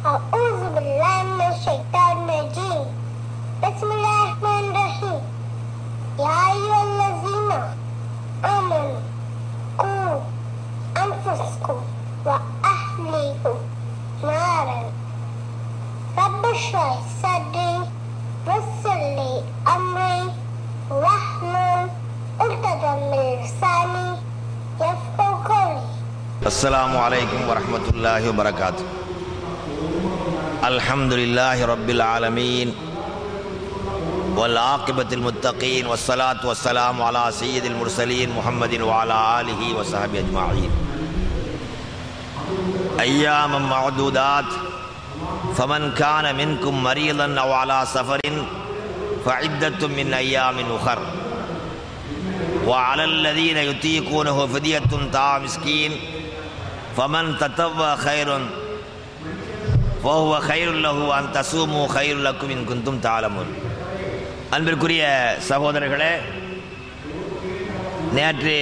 أعوذ بالله من الشيطان الرجيم بسم الله الرحمن الرحيم يا أيها الذين آمنوا قوا أنفسكم وأهليكم نارا رب اشرح صدري ويسر لي أمري واحلل عقدة من لساني يفقهوا قولي السلام عليكم ورحمة الله وبركاته الحمد لله رب العالمين والعاقبة المتقين والصلاة والسلام على سيد المرسلين محمد وعلى آله وصحبه أجمعين أياما معدودات فمن كان منكم مريضا أو على سفر فعدة من أيام أخر وعلى الذين يطيقونه فدية طعام مسكين فمن تطوع خير فهو خير له أن تصوموا خير لكم إن كنتم تعلمون அன்பிற்குரிய சகோதரர்களே நேற்று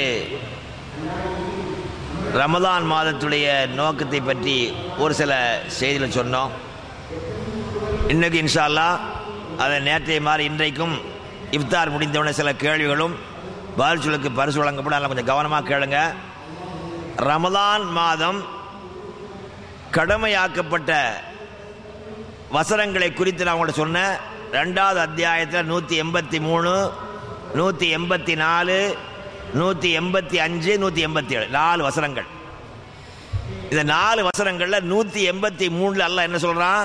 ரமதான் மாதத்துடைய நோக்கத்தை பற்றி ஒரு சில செய்திகளை சொன்னோம் இன்னைக்கு இன்ஷா அல்லாஹ் அதை நேற்றைய மாதிரி இன்றைக்கும் இஃப்தார் முடிந்தவுடனே சில கேள்விகளும் பதில் சொல்லுக்கு பரிசு வழங்கப்படும் அதெல்லாம் கொஞ்சம் கவனமாக கேளுங்க ரமதான் மாதம் கடமையாக்கப்பட்ட வசனங்களை குறித்து நான் உங்கள்ட்ட சொன்னேன் ரெண்டாவது அத்தியாயத்தில் நூற்றி எண்பத்தி மூணு நூற்றி எண்பத்தி நாலு நூற்றி எண்பத்தி அஞ்சு நூற்றி எண்பத்தி ஏழு நாலு வசனங்கள் இந்த நாலு வசனங்களில் நூற்றி எண்பத்தி மூணில் அல்லாஹ் என்ன சொல்கிறான்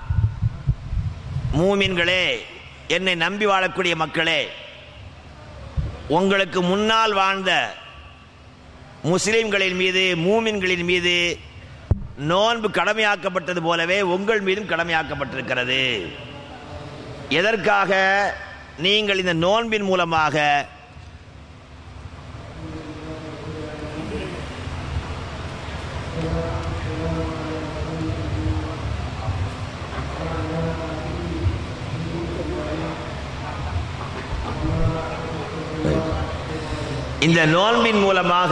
மூமின்களே என்னை நம்பி வாழக்கூடிய மக்களே உங்களுக்கு முன்னால் வாழ்ந்த முஸ்லிம்களின் மீது மூமின்களின் மீது நோன்பு கடமையாக்கப்பட்டது போலவே உங்கள் மீதும் கடமையாக்கப்பட்டிருக்கிறது எதற்காக நீங்கள் இந்த நோன்பின் மூலமாக இந்த நோன்பின் மூலமாக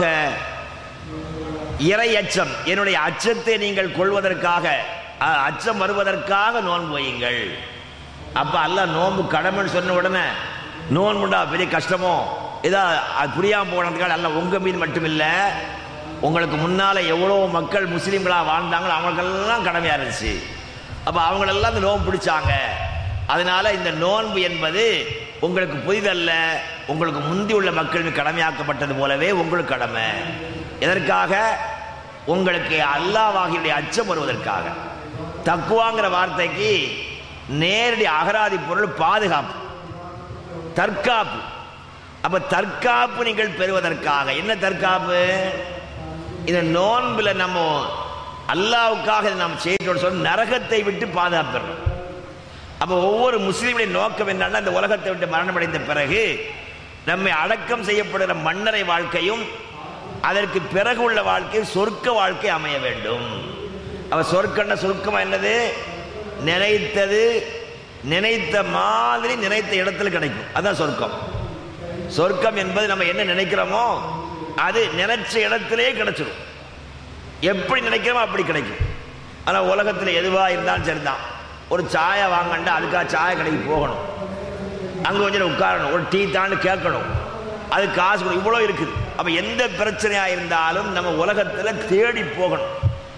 இறை அச்சம் என்னுடைய அச்சத்தை நீங்கள் கொள்வதற்காக அ- அச்சம் வருவதற்காக நோன்பு வையுங்கள் அப்ப அல்லாஹ் நோன்பு கடமைன்னு சொன்ன உடனே நோன்புண்டா பெரிய கஷ்டமோ இதா அது புரியாம போனதுக்காக அல்ல உங்க மீது மட்டுமில்ல உங்களுக்கு முன்னால எவ்வளோ மக்கள் முஸ்லீம்களா வாழ்ந்தாங்களோ அவங்களுக்கெல்லாம் கடமையா இருந்துச்சு அப்ப அவங்களெல்லாம் இந்த நோன்பு பிடிச்சாங்க அதனால இந்த நோன்பு என்பது உங்களுக்கு புதிதல்ல உங்களுக்கு முந்தி உள்ள மக்கள் மீது கடமையாக்கப்பட்டது போலவே உங்களுக்கு கடமை எதற்காக உங்களுக்கு அல்லாஹ்வாகியுடைய அச்சம் வருவதற்காக தக்குவாங்கிற வார்த்தைக்கு நேரடி அகராதி பொருள் பாதுகாப்பு தற்காப்பு அப்ப தற்காப்பு நீங்கள் பெறுவதற்காக என்ன தற்காப்பு இந்த நோன்புல நம்ம அல்லாவுக்காக இதை நாம் செய்தோம் சொல்ல நரகத்தை விட்டு பாதுகாப்பிடணும் அப்ப ஒவ்வொரு முஸ்லீமுடைய நோக்கம் என்னன்னா இந்த உலகத்தை விட்டு மரணமடைந்த பிறகு நம்மை அடக்கம் செய்யப்படுகிற மன்னரை வாழ்க்கையும் அதற்கு பிறகு உள்ள வாழ்க்கை சொர்க்க வாழ்க்கை அமைய வேண்டும் அவ சொர்க்கம்னா சுருக்கமா என்னது நினைத்தது நினைத்த மாதிரி நினைத்த இடத்துல கிடைக்கும் அதான் சொர்க்கம் சொர்க்கம் என்பது நம்ம என்ன நினைக்கிறோமோ அது நினைச்ச இடத்திலே கிடைச்சிடும் எப்படி நினைக்கிறோமோ அப்படி கிடைக்கும் ஆனால் உலகத்தில் எதுவாக இருந்தாலும் சரிதான் ஒரு சாயை வாங்கண்டா அதுக்காக சாய கடைக்கு போகணும் அங்கே கொஞ்சம் நேரம் உட்காரணும் ஒரு டீ தாண்டு கேட்கணும் அது காசு கொடு- இவ்வளோ இருக்குது அப்போ எந்த பிரச்சனையாக இருந்தாலும் நம்ம உலகத்தில் தேடி போகணும்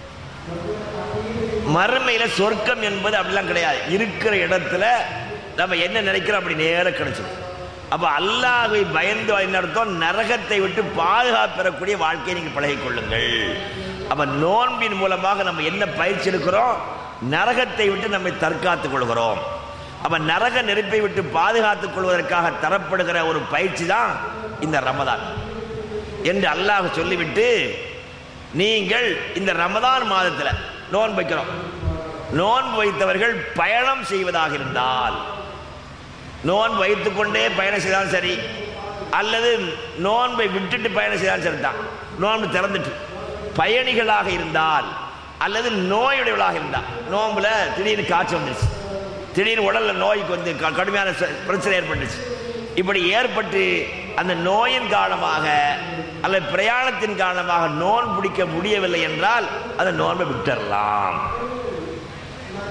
மறுமையில் சொர்க்கம் என்பது அப்படிலாம் கிடையாது இருக்கிற இடத்துல நம்ம என்ன நினைக்கிறோம் அப்படி நேர கிடைச்சிடும் அப்போ அல்லாஹை பயந்து என்ன அர்த்தம் நரகத்தை விட்டு பாதுகாப்பு பெறக்கூடிய வாழ்க்கையை நீங்கள் பழகிக் கொள்ளுங்கள் அப்போ நோன்பின் மூலமாக நம்ம என்ன பயிற்சி எடுக்கிறோம் நரகத்தை விட்டு நம்மை தற்காத்துக் கொள்கிறோம் அப்ப நரக நெருப்பை விட்டு பாதுகாத்துக் கொள்வதற்காக தரப்படுகிற ஒரு பயிற்சி தான் இந்த ரமதான் என்று அல்லாஹ் சொல்லிவிட்டு நீங்கள் இந்த ரமதான் மாதத்தில் நோன்பு வைக்கிறோம் நோன்பு வைத்தவர்கள் பயணம் செய்வதாக இருந்தால் நோன்பு வைத்துக்கொண்டே பயணம் செய்தாலும் சரி அல்லது நோன்பை விட்டுட்டு பயணம் செய்தாலும் சரி தான் நோன்பு திறந்துட்டு பயணிகளாக இருந்தால் அல்லது நோயுடையவளாக இருந்தால் நோன்புல திடீர்னு காய்ச்சல் வந்துருச்சு திடீர்னு உடல்ல நோய்க்கு வந்து க- கடுமையான ச- பிரச்சனை ஏற்பட்டுச்சு இப்படி ஏற்பட்டு அந்த நோயின் காரணமாக அல்லது பிரயாணத்தின் காரணமாக நோன் பிடிக்க முடியவில்லை என்றால் அந்த நோன்பை விட்டுறலாம்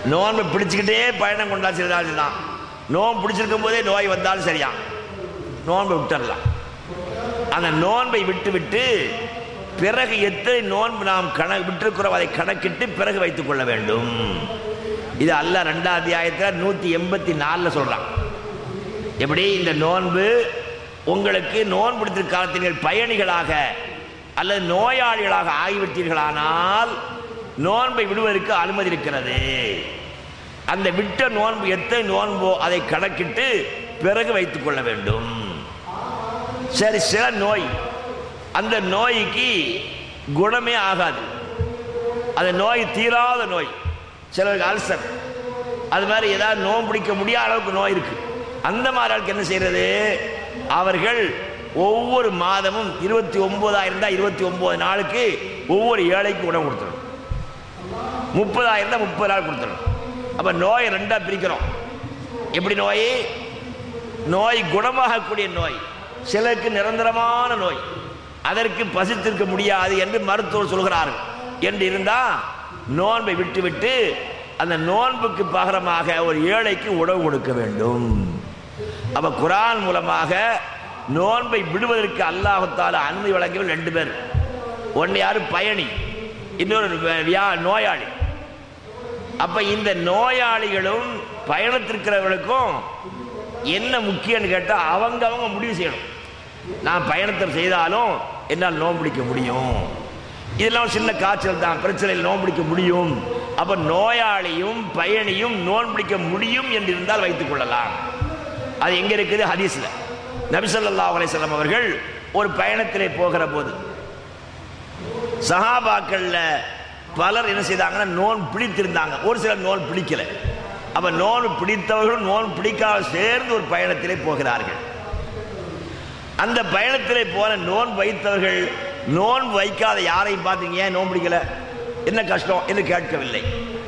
நோன்பை பிடிச்சுக்கிட்டே பயணம் கொண்டா சரிதான் தான் நோன்பு பிடிச்சிருக்கும் போதே நோய் வந்தாலும் சரியா நோன்பை விட்டுறலாம் அந்த நோன்பை விட்டு விட்டு பிறகு எத்தனை நோன்பு நாம் கணக்கு விட்டிருக்கிறோம் அதை கணக்கிட்டு பிறகு வைத்துக் கொள்ள வேண்டும் இது அல்ல ரெண்டாம் அத்தியாயத்தில் நூற்றி எண்பத்தி நாலில் சொல்கிறான் எப்படி இந்த நோன்பு உங்களுக்கு நோன்பு பிடித்திருக்க காலத்தில் நீங்கள் பயணிகளாக அல்லது நோயாளிகளாக ஆகிவிட்டீர்களானால் நோன்பை விடுவதற்கு அனுமதி இருக்கிறது அந்த விட்ட நோன்பு எத்தனை நோன்போ அதை கணக்கிட்டு பிறகு வைத்துக் கொள்ள வேண்டும் சரி சில நோய் அந்த நோய்க்கு குணமே ஆகாது அந்த நோய் தீராத நோய் சிலருக்கு அல்சர் அது மாதிரி ஏதாவது நோய் பிடிக்க முடியாத அளவுக்கு நோய் இருக்கு அந்த மாதிரி ஆளுக்கு என்ன செய்யறது அவர்கள் ஒவ்வொரு மாதமும் இருபத்தி ஒன்பதாயிரம் தான் இருபத்தி ஒன்பது நாளுக்கு ஒவ்வொரு ஏழைக்கு உணவு கொடுத்துரும் முப்பதாயிரம் தான் முப்பது நாள் கொடுத்துரும் அப்ப நோயை ரெண்டா பிரிக்கிறோம் எப்படி நோய் நோய் குணமாகக்கூடிய நோய் சிலருக்கு நிரந்தரமான நோய் அதற்கு பசித்திருக்க முடியாது என்று மருத்துவர் சொல்கிறார்கள் என்று இருந்தா நோன்பை விட்டு விட்டு அந்த நோன்புக்கு பகரமாக ஒரு ஏழைக்கு உணவு கொடுக்க வேண்டும் அப்ப குரான் மூலமாக நோன்பை விடுவதற்கு அல்லாஹத்தால அனுமதி வழங்கியவர் ரெண்டு பேர் ஒன்று யாரு பயணி இன்னொரு வியா- நோயாளி அப்ப இந்த நோயாளிகளும் பயணத்திருக்கிறவர்களுக்கும் என்ன முக்கியம்னு கேட்டா அவங்க அவங்க முடிவு செய்யணும் நான் பயணத்தை செய்தாலும் என்னால் நோன்பு பிடிக்க முடியும் இதெல்லாம் சின்ன காய்ச்சல் தான் பிரச்சனையில் நோன்பு பிடிக்க முடியும் அப்ப நோயாளியும் பயணியும் நோன்பு பிடிக்க முடியும் என்று இருந்தால் வைத்துக் கொள்ளலாம் அது எங்க இருக்குது ஹதீஸ்ல நபிசல்லாஹ் அலைஹிஸ்ஸலாம் அவர்கள் ஒரு பயணத்திலே போகிற போது சஹாபாக்கள்ல பலர் என்ன செய்தாங்கன்னா நோன் பிடித்திருந்தாங்க ஒரு சிலர் நோன் பிடிக்கல அப்ப நோன் பிடித்தவர்களும் நோன் பிடிக்காத சேர்ந்து ஒரு பயணத்திலே போகிறார்கள் அந்த பயணத்திலே போன நோன் வைத்தவர்கள் நோன் வைக்காத யாரையும் பார்த்தீங்க ஏன் நோன் பிடிக்கல என்ன கஷ்டம் என்று கேட்கவில்லை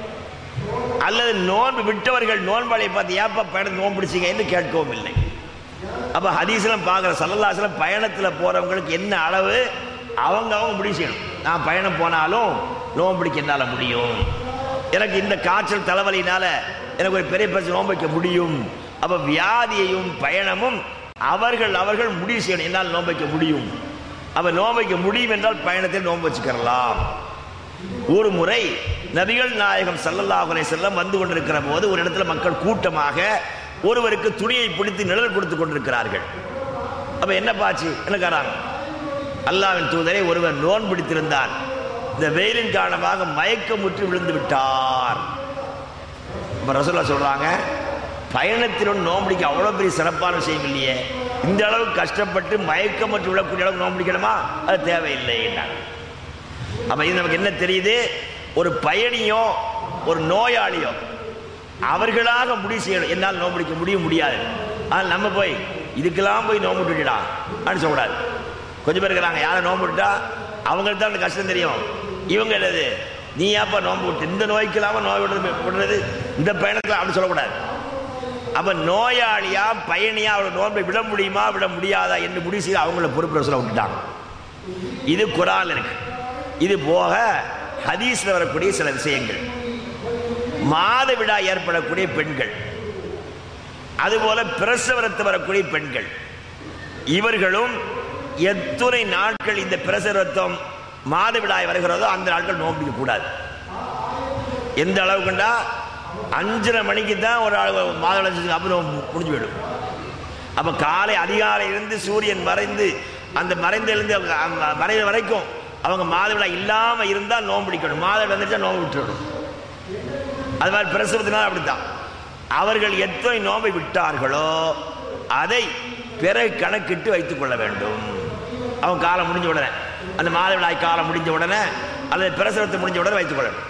அல்லது நோன்பு விட்டவர்கள் நோன்பாளையை பார்த்து ஏப்பா பயணம் நோன்பு பிடிச்சிங்க என்று கேட்கவும் இல்லை அப்ப ஹதீஸ்லாம் பார்க்குற சல்லல்லாசலம் பயணத்தில் போறவங்களுக்கு என்ன அளவு அவங்க அவங்க முடிவு செய்யணும் நான் பயணம் போனாலும் நோன்பு பிடிக்க என்னால் முடியும் எனக்கு இந்த காய்ச்சல் தலைவலினால எனக்கு ஒரு பெரிய பிரச்சனை நோன்பு வைக்க முடியும் அப்ப வியாதியையும் பயணமும் அவர்கள் அவர்கள் முடிவு செய்யணும் என்னால் நோன்பு வைக்க முடியும் அப்ப நோன்பு வைக்க முடியும் என்றால் பயணத்தில் நோன்பு வச்சுக்கிறலாம் ஒரு முறை நபிகள் நாயகம் ஸல்லல்லாஹு அலைஹி வஸல்லம் வந்து கொண்டிருக்கிற போது ஒரு இடத்துல மக்கள் கூட்டமாக ஒருவருக்கு துணியை பிடித்து நிழல் கொடுத்து கொண்டிருக்கிறார்கள் அப்ப என்ன பாச்சு என்ன காரணம் அல்லாஹ்வின் தூதரை ஒருவர் நோன் பிடித்திருந்தார் இந்த வெயிலின் காரணமாக மயக்கமுற்று விழுந்து விட்டார் இப்ப ரசூல்லா சொல்றாங்க பயணத்திலும் நோம்பிடிக்க அவ்வளவு பெரிய சிறப்பான விஷயம் இல்லையே இந்த அளவுக்கு கஷ்டப்பட்டு மயக்கமற்று விழக்கூடிய அளவுக்கு நோம்பிடிக்கணுமா அது தேவையில்லை என்றாங்க அப்ப இது நமக்கு என்ன தெரியுது ஒரு பயணியோ ஒரு நோயாளியோ அவர்களாக முடிவு செய்யணும் என்னால் நோம்பு பிடிக்க முடிய முடியாது ஆனால் நம்ம போய் இதுக்கெல்லாம் போய் நோம்பு விட்டுடா அப்படின்னு சொல்லக்கூடாது கொஞ்சம் பேர் இருக்கிறாங்க யாரை நோம்பு விட்டா அவங்களுக்கு தான் அந்த கஷ்டம் தெரியும் இவங்க என்னது நீ ஏப்பா நோம்பு விட்டு இந்த நோய்க்கெல்லாம நோய் விடுறது விடுறது இந்த பயணத்தில் அப்படி சொல்லக்கூடாது அப்ப நோயாளியா பயணியா அவளை நோன்பை விட முடியுமா விட முடியாதா என்று முடிவு செய்து அவங்கள பொறுப்பு சொல்ல விட்டுட்டாங்க இது குரான் இருக்கு இது போக ஹதீஸ்ல வரக்கூடிய சில விஷயங்கள் மாதவிடா ஏற்படக்கூடிய பெண்கள் அதுபோல பிரசவரத்து வரக்கூடிய பெண்கள் இவர்களும் எத்துணை நாட்கள் இந்த பிரசவரத்தம் மாதவிடாய் வருகிறதோ அந்த நாட்கள் நோம்பிக்க கூடாது எந்த அளவுக்குண்டா அஞ்சரை மணிக்கு தான் ஒரு ஆள் மாதவிடாய் அப்புறம் முடிஞ்சு போயிடும் அப்ப காலை அதிகாலை இருந்து சூரியன் மறைந்து அந்த மறைந்திலிருந்து அவங்க அவங்க மறைவு வரைக்கும் அவங்க மாதவிடாய் இல்லாம இருந்தா நோம்பு பிடிக்கணும் மாதவிடாய் வந்துச்சா நோம்பு விட்டுறணும் அது மாதிரி பிரசவத்தினால் அப்படித்தான் அவர்கள் எத்தனை நோம்பை விட்டார்களோ அதை பிறகு கணக்கிட்டு வைத்துக் கொள்ள வேண்டும் அவங்க காலம் முடிஞ்ச உடனே அந்த மாதவிடாய் காலம் முடிஞ்ச உடனே அல்லது பிரசவத்தை முடிஞ்ச உடனே வைத்துக் கொள்ளணும்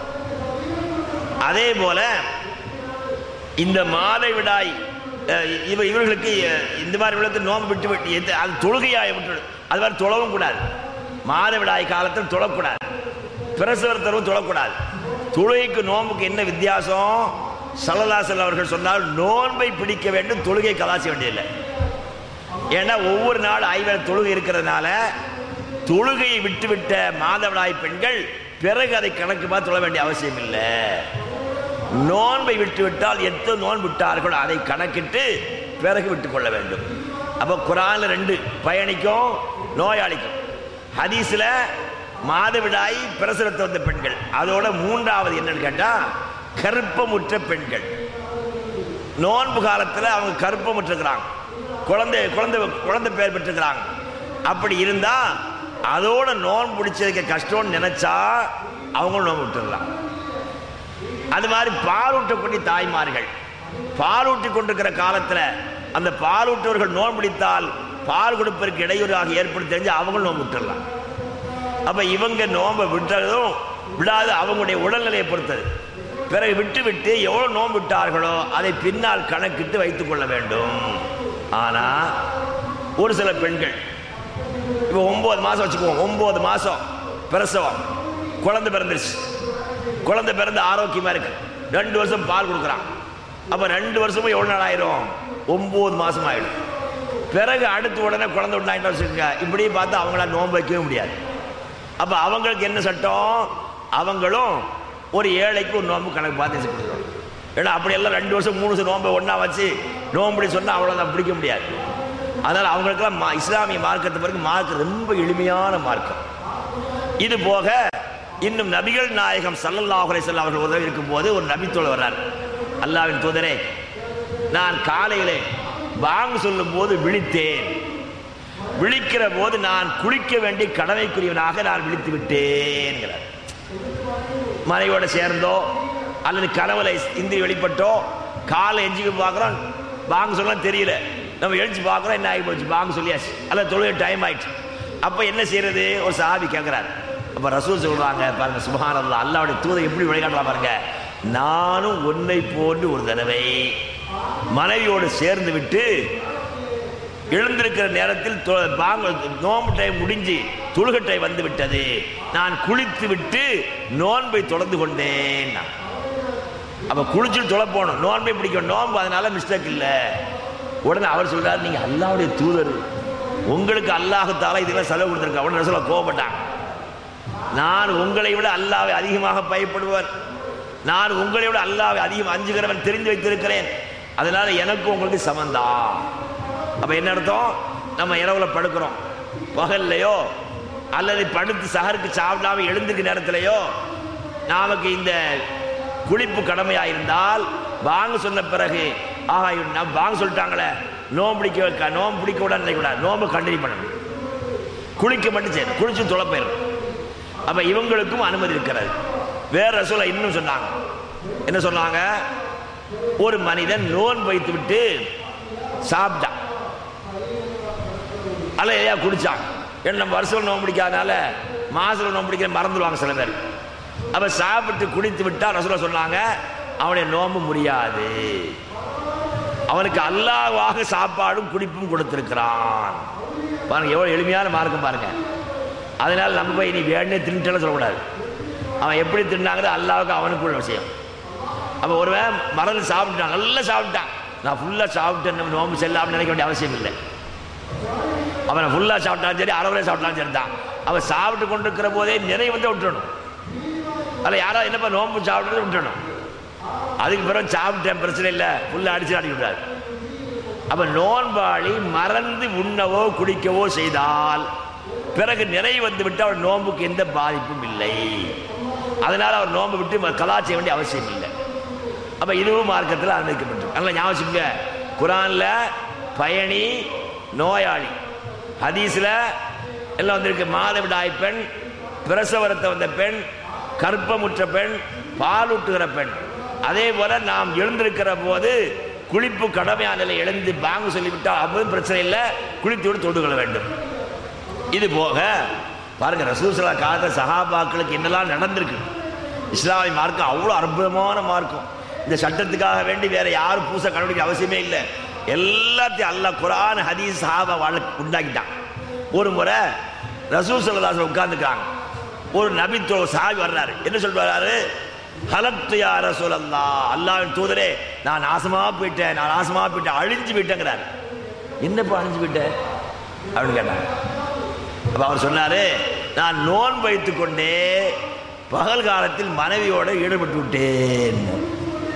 அதே போல இந்த மாதவிடாய் அஹ், இவ இவர்களுக்கு அஹ், இந்த மாதிரி உள்ளது நோம்பு விட்டு விட்டு எது- அது தொழுகையாய் விட்டு அது மாதிரி தொழவும் கூடாது மாதவிடாய் காலத்தில் தொழக்கூடாது பிரசவத்தரும் தொழக்கூடாது தொழுகைக்கு நோன்புக்கு என்ன வித்தியாசம் சல்லல்லாசல் அவர்கள் சொன்னால் நோன்பை பிடிக்க வேண்டும் தொழுகை கலாச்ச வேண்டியதில்லை ஏன்னா ஒவ்வொரு நாள் ஐவர் தொழுகை இருக்கிறதுனால தொழுகையை விட்டுவிட்ட மாதவிடாய் பெண்கள் பிறகு அதை கணக்கு பார்த்து தொழ வேண்டிய அவசியம் இல்லை நோன்பை விட்டு விட்டால் எத்தனை நோன்பு விட்டார்களோ அதை கணக்கிட்டு பிறகு விட்டுக் கொள்ள வேண்டும் அப்போ குரான்ல ரெண்டு பயணிக்கும் நோயாளிக்கும் ஹதீஸ்ல மாதவிடாய் பிரசரத்தை வந்த பெண்கள் அதோட மூன்றாவது என்னன்னு கேட்டா கருப்பமுற்ற பெண்கள் நோன்பு காலத்தில் அவங்க கருப்பமுற்றுக்கிறாங்க குழந்தை குழந்தை குழந்தை பேர் பெற்றுக்கிறாங்க அப்படி இருந்தா அதோட நோன்பு பிடிச்சதுக்கு கஷ்டம்னு நினைச்சா அவங்களும் நோன்பு விட்டுடலாம் அது மாதிரி பாலூட்டக்கூடிய தாய்மார்கள் பாலூட்டி கொண்டிருக்கிற காலத்தில் அந்த பாலூட்டவர்கள் நோன்பு பிடித்தால் பால் கொடுப்பதற்கு இடையூறாக ஏற்படுத்தி தெரிஞ்சு அவங்களும் நோன்பு விட்டுடலாம் அப்ப இவங்க நோன்பை விட்டதும் விடாது அவங்களுடைய உடல்நிலையை பொறுத்தது பிறகு விட்டு விட்டு எவ்வளவு நோன்பு விட்டார்களோ அதை பின்னால் கணக்கிட்டு வைத்துக் கொள்ள வேண்டும் ஆனா ஒரு சில பெண்கள் இப்போ ஒன்பது மாசம் வச்சுக்குவோம் ஒன்பது மாசம் பிரசவம் குழந்தை பிறந்துருச்சு குழந்தை பிறந்து ஆரோக்கியமா இருக்கு ரெண்டு வருஷம் பால் கொடுக்குறான் அப்ப ரெண்டு வருஷமும் எவ்வளவு நாள் ஆயிரும் ஒன்பது மாசம் ஆயிடும் பிறகு அடுத்து உடனே குழந்தை விட்டாயிட்டு வச்சுக்கோங்க இப்படியே பார்த்து அவங்களால நோன்பு வைக்கவே முடியாது அப்ப அவங்களுக்கு என்ன சட்டம் அவங்களும் ஒரு ஏழைக்கு ஒரு நோன்பு கணக்கு பார்த்து வச்சு கொடுக்குறோம் ஏன்னா அப்படியெல்லாம் ரெண்டு வருஷம் மூணு வருஷம் நோன்பை ஒன்றா வச்சு நோம்புடி சொன்னால் அவ்வளோதான் பிடிக்க முடியாது அதனால் அவங்களுக்கெல்லாம் மா இஸ்லாமிய மார்க்கத்தை பிறகு மார்க்கம் ரொம்ப எளிமையான மார்க்கம் இது போக இன்னும் நபிகள் நாயகம் சல்லல்லாஹு அலைஹி வஸல்லம் அவர்கள் உதவி இருக்கும்போது ஒரு நபித்தோழர் வர்றார் அல்லாவின் தூதரே நான் காலையிலே வாங்க சொல்லும் போது விழித்தேன் விழிக்கிற போது நான் குளிக்க வேண்டிய கடமைக்குரியவனாக நான் விழித்து விட்டேன்கிறார் மனைவியோட சேர்ந்தோ அல்லது கனவுல இந்திரி வெளிப்பட்டோ காலை எஞ்சிக்க பார்க்குறோம் வாங்க சொல்ல தெரியல நம்ம எழுச்சி பார்க்குறோம் என்ன ஆகி போச்சு வாங்க சொல்லியாச்சு அல்லது தொழுகை டைம் ஆயிடுச்சு அப்போ என்ன செய்யறது ஒரு சாபி கேட்குறாரு அப்போ ரசூல் சொல்றாங்க பாருங்க சுபஹானல்லாஹ் அல்லாவுடைய தூதை எப்படி வழிகாட்டலாம் பாருங்க நானும் உன்னை போன்று ஒரு தடவை மனைவியோடு சேர்ந்து விட்டு எழுந்திருக்கிற நேரத்தில் தொ- பாங்க நோன்பு டைம் முடிஞ்சு தொழுகட்டை வந்து விட்டது நான் குளித்து விட்டு நோன்பை தொடர்ந்து கொண்டேன் நான். அப்ப குளிச்சுட்டு தொலை போகணும் நோன்பை பிடிக்கும் நோன்பு அதனால மிஸ்டேக் இல்லை உடனே அவர் சொல்றாரு நீங்க அல்லாவுடைய தூதர் உங்களுக்கு அல்லாஹத்தால இதெல்லாம் செலவு கொடுத்துருக்க உடனே சொல்ல கோவப்பட்டாங்க நான் உங்களை விட அல்லாவை அதிகமாக பயப்படுவர் நான் உங்களை விட அல்லாவை அதிகம் அஞ்சுகிறவன் தெரிந்து வைத்திருக்கிறேன் அதனால எனக்கு உங்களுக்கு சமந்தான் அப்ப என்ன அர்த்தம் நம்ம இரவுல படுக்கிறோம் பகல்லையோ அல்லது படுத்து சகருக்கு சாப்பிடாம எழுந்திருக்க நேரத்திலேயோ நமக்கு இந்த குளிப்பு கடமையா இருந்தால் வாங்க சொன்ன பிறகு ஆஹா இவன் நம்ம வாங்க சொல்லிட்டாங்களே நோம்பு பிடிக்க வைக்க நோம்பு பிடிக்க விட நினைக்கூடாது நோம்பு கண்டினியூ பண்ணணும் குளிக்க மட்டும் செய்யணும் குளிச்சு தொலை போயிடணும் அப்ப இவங்களுக்கும் அனுமதி இருக்கிறது வேற சொல்ல இன்னும் சொன்னாங்க என்ன சொன்னாங்க ஒரு மனிதன் நோன் வைத்து விட்டு சாப்பிட்டான் அல்ல எதையா குடிச்சான் ஏன்னா நம்ம வருஷம் நோன்பு பிடிக்காதனால மாசத்துல நோன்பு பிடிக்கிற மறந்துடுவாங்க சில பேர் அப்ப சாப்பிட்டு குடித்து விட்டா ரசூலா சொன்னாங்க அவனுடைய நோன்பு முடியாது அவனுக்கு அல்லாவாக சாப்பாடும் குடிப்பும் கொடுத்திருக்கிறான் பாருங்க எவ்வளவு எளிமையான மார்க்கம் பாருங்க அதனால நம்ம போய் நீ வேணே தின்னுட்டெல்லாம் சொல்லக்கூடாது அவன் எப்படி தின்னாங்கிறது அல்லாவுக்கு அவனுக்குள்ள விஷயம் அப்போ ஒருவன் மறந்து சாப்பிட்டான் நல்லா சாப்பிட்டான் நான் ஃபுல்லாக சாப்பிட்டேன் நோம்பு செல்லாமல் நினைக்க வேண்டிய அவசியம் இல்லை அவனை ஃபுல்லாக சாப்பிட்டாலும் சரி அறவரை சாப்பிட்டாலும் சரி தான் அவன் சாப்பிட்டு கொண்டிருக்கிற போதே நிறைய வந்து விட்டுறணும் அதில் யாராவது என்னப்பா நோம்பு சாப்பிட்றது விட்டுறணும் அதுக்கு பிறகு சாப்பிட்டேன் பிரச்சனை இல்லை ஃபுல்லாக அடிச்சு அடிக்க விடாது அப்ப நோன்பாளி மறந்து உண்ணவோ குடிக்கவோ செய்தால் பிறகு நிறை வந்து விட்டு அவர் நோன்புக்கு எந்த பாதிப்பும் இல்லை அதனால அவர் நோன்பு விட்டு ம- கலா செய்ய வேண்டிய அவசியம் இல்லை அப்ப இதுவும் மார்க்கத்தில் அனுமதிக்கப்பட்டிருக்கு அதனால ஞாபகம் வச்சுக்கோங்க. குரான்ல பயணி நோயாளி ஹதீஸ்ல எல்லாம் வந்திருக்கு மாதவிடாய் பெண் பிரசவரத்தை வந்த பெண் கற்பமுற்ற பெண் பாலூட்டுகிற பெண் அதே போல நாம் எழுந்திருக்கிற போது குளிப்பு கடமையான நிலை எழுந்து பாங்கு சொல்லிவிட்டால் அப்போதும் பிரச்சனை இல்லை குளித்து விட்டு தொண்டு கொள்ள வேண்டும் இது போக பாருங்க ரசூசலா காலத்தில் சஹாபாக்களுக்கு என்னெல்லாம் நடந்திருக்கு இஸ்லாமிய மார்க்கம் அவ்வளோ அற்புதமான மார்க்கம் இந்த சட்டத்துக்காக வேண்டி வேற யாரும் பூசை கண்டுபிடிக்க அவசியமே இல்லை எல்லாத்தையும் அல்லாஹ் குரான் ஹதீஸ் சஹாபா வாழ உண்டாக்கிட்டான் ஒரு முறை ரசூல் சல்லாஸ் உட்கார்ந்துக்கிறாங்க ஒரு நபித்தோ சாவி வர்றாரு என்ன சொல்லிட்டு வர்றாரு ஹலத்து யா ரசூல் அல்லா அல்லாவின் தூதரே நான் நாசமா போயிட்டேன் நான் நாசமா போயிட்டேன் அழிஞ்சு போயிட்டேங்கிறாரு என்னப்பா அழிஞ்சு போயிட்டேன் அப்படின்னு கேட்டாங்க அப்ப அவர் சொன்னாரு நான் நோன் வைத்துக் கொண்டே பகல் காலத்தில் மனைவியோட ஈடுபட்டு விட்டேன்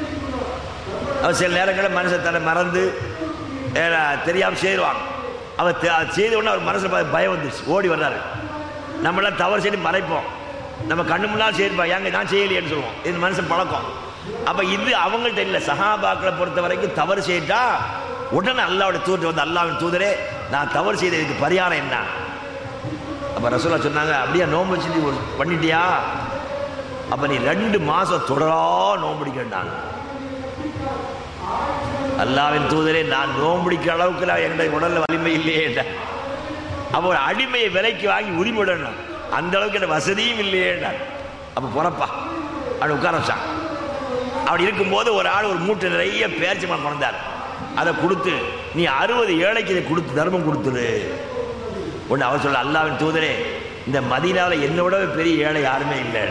அவர் சில நேரங்களில் மனுஷன் தன்னை மறந்து தெரியாமல் செய்வாங்க அவர் தெ- அது செய்த உடனே அவர் மனசில் பய- பயம் வந்துச்சு ஓடி வர்றாரு நம்மளாம் தவறு செய்து மறைப்போம் நம்ம கண்ணு முன்னால் செய்யிருப்பா ஏங்க நான் செய்யலையேன்னு சொல்லுவோம் இது மனுஷன் பழக்கம் அப்போ இது அவங்கள்ட்ட இல்லை சஹாபாக்களை பொறுத்த வரைக்கும் தவறு செய்தா உடனே அல்லாவோட தூதர் வந்து அல்லாவின் தூதரே நான் தவறு செய்ததுக்கு பரிகாரம் என்ன அப்போ ரசூலா சொன்னாங்க அப்படியே நோன்பு வச்சு நீ ஒரு- பண்ணிட்டியா அப்போ நீ ரெண்டு மாதம் தொடரா நோம்பிடிக்கிட்டாங்க அல்லாவின் தூதரே நான் நோம்பிடிக்கிற அளவுக்கு நான் என்னுடைய உடல்ல வலிமை இல்லையே அப்போ ஒரு அடிமையை விலைக்கு வாங்கி உரிமைடணும் அந்த அளவுக்கு எனக்கு வசதியும் இல்லையே அப்போ பொறப்பா அப்படி உட்கார வச்சான் அப்படி இருக்கும்போது ஒரு ஆள் ஒரு மூட்டை நிறைய பேர்ச்சி மரம் கொண்டார் அதை கொடுத்து நீ அறுபது ஏழைக்கு இதை கொடுத்து தர்மம் கொடுத்துரு ஒன்று அவர் சொல்ல அல்லாவின் தூதரே இந்த மதீனாவில் என்னை விட பெரிய ஏழை யாருமே இல்லை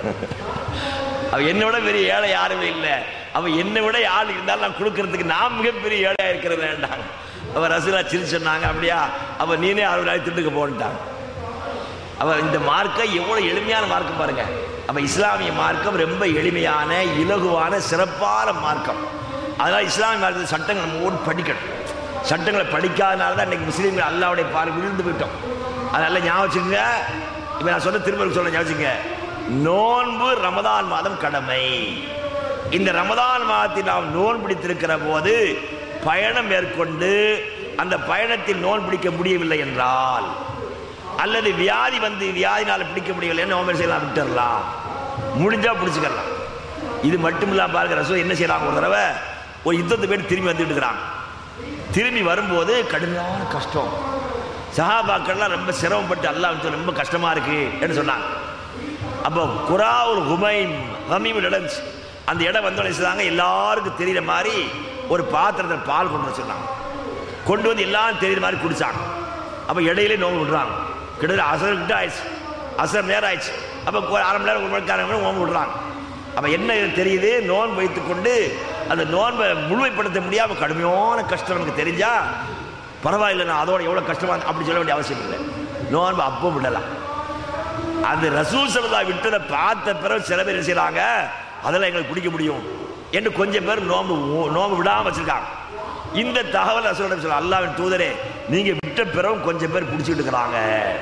அவ என்னை விட பெரிய ஏழை யாருமே இல்லை அவ என்னை விட ஆள் இருந்தாலும் நான் கொடுக்கறதுக்கு நான் மிகப்பெரிய ஏழையா இருக்கிறது வேண்டாங்க அவ ரசூலா சிரிச்சு சொன்னாங்க அப்படியா அவ நீனே அறுபது நாள் திண்டுக்கு போன்ட்டாங்க அவ இந்த மார்க்கம் எவ்வளவு எளிமையான மார்க்கம் பாருங்க அப்ப இஸ்லாமிய மார்க்கம் ரொம்ப எளிமையான இலகுவான சிறப்பான மார்க்கம் அதனால இஸ்லாமிய மார்க்கத்தில் சட்டங்கள் நம்ம ஓடி படிக்கணும் சட்டங்களை படிக்காதனால தான் இன்னைக்கு முஸ்லீம்கள் அல்லாவுடைய பாரு விழுந்து போயிட்டோம் அதனால ஞாபகம் வச்சுக்கோங்க இப்போ நான் சொன்ன திரும்ப சொல்ல ஞாபகம் வச்சுக்கோங்க நோன்பு ரமதான் மாதம் கடமை இந்த ரமதான் மாதத்தில் நாம் நோன் பிடித்திருக்கிற போது பயணம் மேற்கொண்டு அந்த பயணத்தில் நோன் பிடிக்க முடியவில்லை என்றால் அல்லது வியாதி வந்து வியாதினால பிடிக்க முடியவில்லை நோம்பர் செய்யலாம் விட்டுறலாம் முடிஞ்சா பிடிச்சிக்கலாம் இது மட்டும் இல்லாம பாருங்க ரசூல் என்ன செய்யறாங்க ஒரு தடவை ஒரு யுத்தத்தை போய் திரும்பி வந்துட்டு இருக்கிறாங்க திரும்பி வரும்போது கடுமையான கஷ்டம் சஹாபாக்கள்லாம் ரொம்ப சிரமப்பட்டு அல்லாஹ் ரொம்ப கஷ்டமா இருக்கு என்று சொன்னாங்க அப்போ குரா ஒரு ஹுமைம் ஹமீம் இடம் இருந்துச்சு. அந்த இடம் வந்தோடனே சொன்னாங்க எல்லாருக்கும் தெரியுற மாதிரி ஒரு பாத்திரத்தில் பால் கொண்டு வர சொன்னாங்க கொண்டு வந்து எல்லாம் தெரியுற மாதிரி குடிச்சாங்க அப்போ இடையிலே நோம்பு விடுறாங்க கிட்டத்தட்ட அசர் கிட்ட ஆயிடுச்சு அசர் நேரம் ஆயிடுச்சு அப்போ ஒரு அரை மணி நேரம் ஒரு மணி நேரம் நோம்பு விடுறாங்க அப்போ என்ன இது தெரியுது நோன்பு வைத்துக்கொண்டு அந்த நோன்பை முழுமைப்படுத்த முடியாமல் கடுமையான கஷ்டம் நமக்கு தெரிஞ்சா பரவாயில்லை நான் அதோட எவ்வளோ கஷ்டமா இருக்கு அப்படி சொல்ல வேண்டிய அவசியம் இல்லை நோன்பு அப்போ விடலாம் அந்த ரசூல் சல்லா விட்டதை பார்த்த பிறகு சில பேர் என்ன செய்றாங்க அதெல்லாம் எங்களுக்கு பிடிக்க முடியும் என்று கொஞ்சம் பேர் நோம்பு நோம்பு விடாம வச்சிருக்காங்க இந்த தகவல் ரசூலிடம் சொல்ல அல்லாவின் தூதரே நீங்க விட்ட பிறகு கொஞ்சம் பேர் பிடிச்சிட்டு இருக்கிறாங்க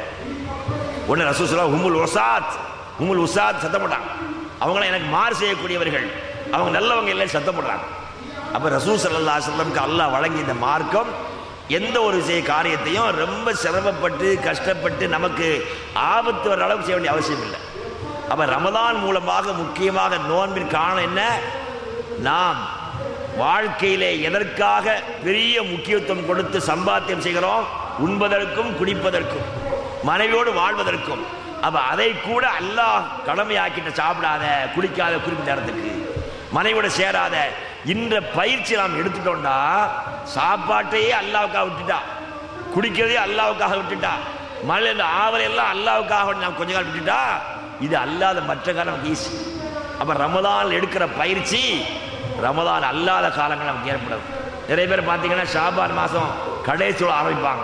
உடனே ரசூல் சொல்ல உமுல் உசாத் உமுல் உசாத் சத்தம் போட்டாங்க அவங்களாம் எனக்கு மாறு செய்யக்கூடியவர்கள் அவங்க நல்லவங்க இல்லை சத்தம் போடுறாங்க அப்ப ரசூல் சல்லா செல்லம்க்கு அல்லாஹ் வழங்கி இந்த மார்க்கம் எந்த ஒரு விஷய காரியத்தையும் ரொம்ப சிரமப்பட்டு கஷ்டப்பட்டு நமக்கு ஆபத்து வர அளவுக்கு செய்ய வேண்டிய அவசியம் இல்லை அப்ப ரமதான் மூலமாக முக்கியமாக நோன்பின் காரணம் என்ன நாம் வாழ்க்கையிலே எதற்காக பெரிய முக்கியத்துவம் கொடுத்து சம்பாத்தியம் செய்கிறோம் உண்பதற்கும் குடிப்பதற்கும் மனைவியோடு வாழ்வதற்கும் அப்ப அதை கூட அல்லாஹ் கடமையாக்கிட்ட சாப்பிடாத குடிக்காத குறிப்பிட்ட நேரத்துக்கு மனைவியோட சேராத இந்த பயிற்சி நாம் எடுத்துட்டோம்னா சாப்பாட்டையே அல்லாவுக்காக விட்டுட்டா குடிக்கிறதே அல்லாவுக்காக விட்டுட்டா மழை இந்த ஆவல் எல்லாம் அல்லாவுக்காக நாம் கொஞ்ச காலம் விட்டுட்டா இது அல்லாத மற்ற காலம் நமக்கு ஈஸி அப்ப ரமதான் எடுக்கிற பயிற்சி ரமதான் அல்லாத காலங்கள் நமக்கு ஏற்படும் நிறைய பேர் பார்த்தீங்கன்னா ஷாபான் மாதம் கடைசியோட ஆரம்பிப்பாங்க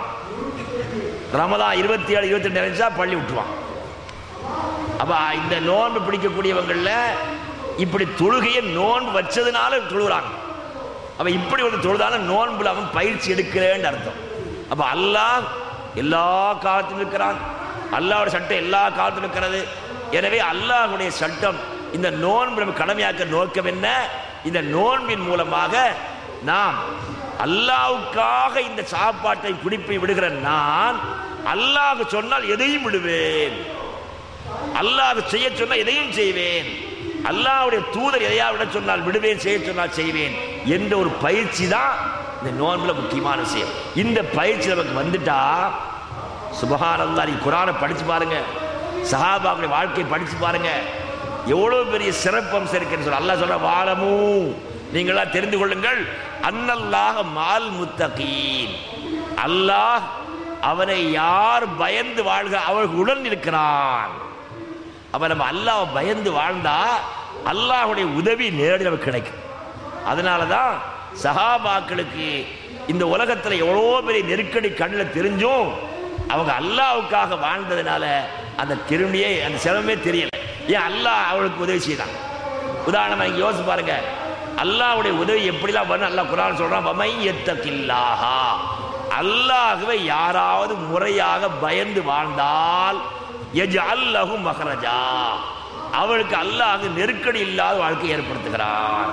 ரமதான் இருபத்தி ஏழு இருபத்தி ரெண்டு நினைச்சா பள்ளி விட்டுருவான் அப்ப இந்த நோன்பு பிடிக்கக்கூடியவங்கள்ல இப்படி தொழுகையை நோன்பு வச்சதுனால தொழுகிறாங்க அப்ப இப்படி ஒரு தொழுதான நோன்புல அவன் பயிற்சி எடுக்கிறேன்னு அர்த்தம் அப்ப அல்லாஹ் எல்லா காலத்திலும் இருக்கிறான் அல்லாஹ்வோட சட்டம் எல்லா காலத்திலும் இருக்கிறது எனவே அல்லாஹ்வுடைய சட்டம் இந்த நோன்பு நம்ம கடமையாக்க நோக்கம் என்ன இந்த நோன்பின் மூலமாக நாம் அல்லாவுக்காக இந்த சாப்பாட்டை குடிப்பை விடுகிற நான் அல்லாஹ் சொன்னால் எதையும் விடுவேன் அல்லாஹ் செய்ய சொன்னால் எதையும் செய்வேன் அல்லாஹ்வுடைய தூதர் எதையா விட சொன்னால் விடுவேன் செய்ய சொன்னால் செய்வேன் என்ற ஒரு பயிற்சி தான் இந்த நோன்புல முக்கியமான விஷயம் இந்த பயிற்சி நமக்கு வந்துட்டா சுபஹானல்லா நீ குரானை படிச்சு பாருங்க சஹாபாக்களுடைய வாழ்க்கையை படிச்சு பாருங்க எவ்வளவு பெரிய சிறப்பம்சம் இருக்குன்னு சொல்ல அல்லாஹ் சொல்ற வாழமூ நீங்களா தெரிந்து கொள்ளுங்கள் அன்னல்லாக மால் முத்தகீன் அல்லாஹ் அவனை யார் பயந்து வாழ்க அவர்களுடன் இருக்கிறான் அப்ப நம்ம அல்லாஹ் பயந்து வாழ்ந்தா அல்லாஹ்வுடைய உதவி நேரடி நமக்கு கிடைக்கும் அதனால தான் சஹாபாக்களுக்கு இந்த உலகத்துல எவ்வளோ பெரிய நெருக்கடி கண்ணில் தெரிஞ்சும் அவங்க அல்லாஹ்வுக்காக வாழ்ந்ததுனால அந்த திரும்பியே அந்த சிரமமே தெரியல ஏன் அல்லாஹ் அவளுக்கு உதவி செய்தான் உதாரணமா இங்க யோசிச்சு பாருங்க அல்லாஹ்வுடைய உதவி எப்படிலாம் வரும் அல்லாஹ் குரான் சொல்றான் வமை எத்தகில்லாஹா அல்லாஹ்வை யாராவது முறையாக பயந்து வாழ்ந்தால் எஜ் அல்லஹு மஹரஜா அவளுக்கு அல்லாஹ் நெருக்கடி இல்லாத வாழ்க்கை ஏற்படுத்துகிறான்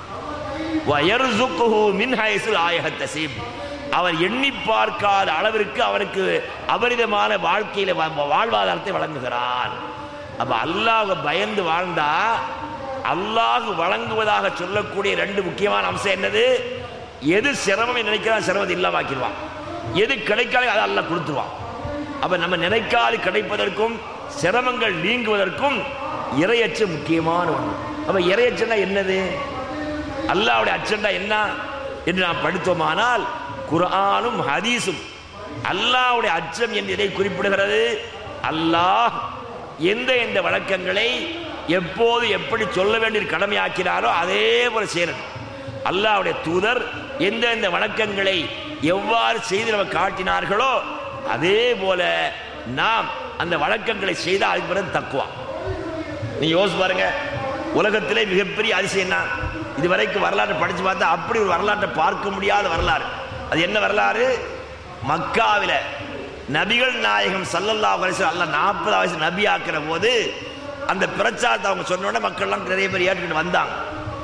வயர்சுக்குஹு மின் ஹைஸில் ஆயகத்தசீப் அவர் எண்ணி பார்க்காத அளவிற்கு அவருக்கு அபரிதமான வாழ்க்கையில வா- வாழ்வாதாரத்தை வழங்குகிறான் அப்ப அல்லாஹ் பயந்து வாழ்ந்தா அல்லாஹ் வழங்குவதாக சொல்லக்கூடிய ரெண்டு முக்கியமான அம்சம் என்னது எது சிரமம் நினைக்கிறான் சிரமத்தை இல்லாமாக்கிடுவான் எது கிடைக்காது அதை அல்லாஹ் கொடுத்துருவான் அப்ப நம்ம நினைக்காது கிடைப்பதற்கும் சிரமங்கள் நீங்குவதற்கும் இறையச்சு முக்கியமான ஒன்று அப்ப இறையச்சுன்னா என்னது அல்லாஹ்வுடைய அச்சண்டா என்ன என்று நாம் படித்தோமானால் குர்ஆனும் ஹதீஸும் அல்லாஹ்வுடைய அச்சம் என்று எதை குறிப்பிடுகிறது அல்லாஹ் எந்த எந்த வழக்கங்களை எப்போது எப்படி சொல்ல வேண்டிய கடமையாக்கினாரோ அதே போல செய்யணும் அல்லாஹ்வுடைய தூதர் எந்த எந்த வணக்கங்களை எவ்வாறு செய்து நம்ம காட்டினார்களோ அதே போல நாம் அந்த வழக்கங்களை செய்தால் அதுக்கு பிறகு தக்குவா நீ யோசிச்சு பாருங்க உலகத்திலே மிகப்பெரிய அதிசயம் என்ன இதுவரைக்கும் வரலாற்றை படிச்சு பார்த்தா அப்படி ஒரு வரலாற்றை பார்க்க முடியாத வரலாறு அது என்ன வரலாறு மக்காவில நபிகள் நாயகம் சல்லல்லாஹு அலைஹி வஸல்லம் அல்லாஹ் நாற்பது வயசு நபி ஆக்கிற போது அந்த பிரச்சாரத்தை அவங்க சொன்ன உடனே மக்கள்லாம் நிறைய பேர் ஏற்றுக்கிட்டு வந்தாங்க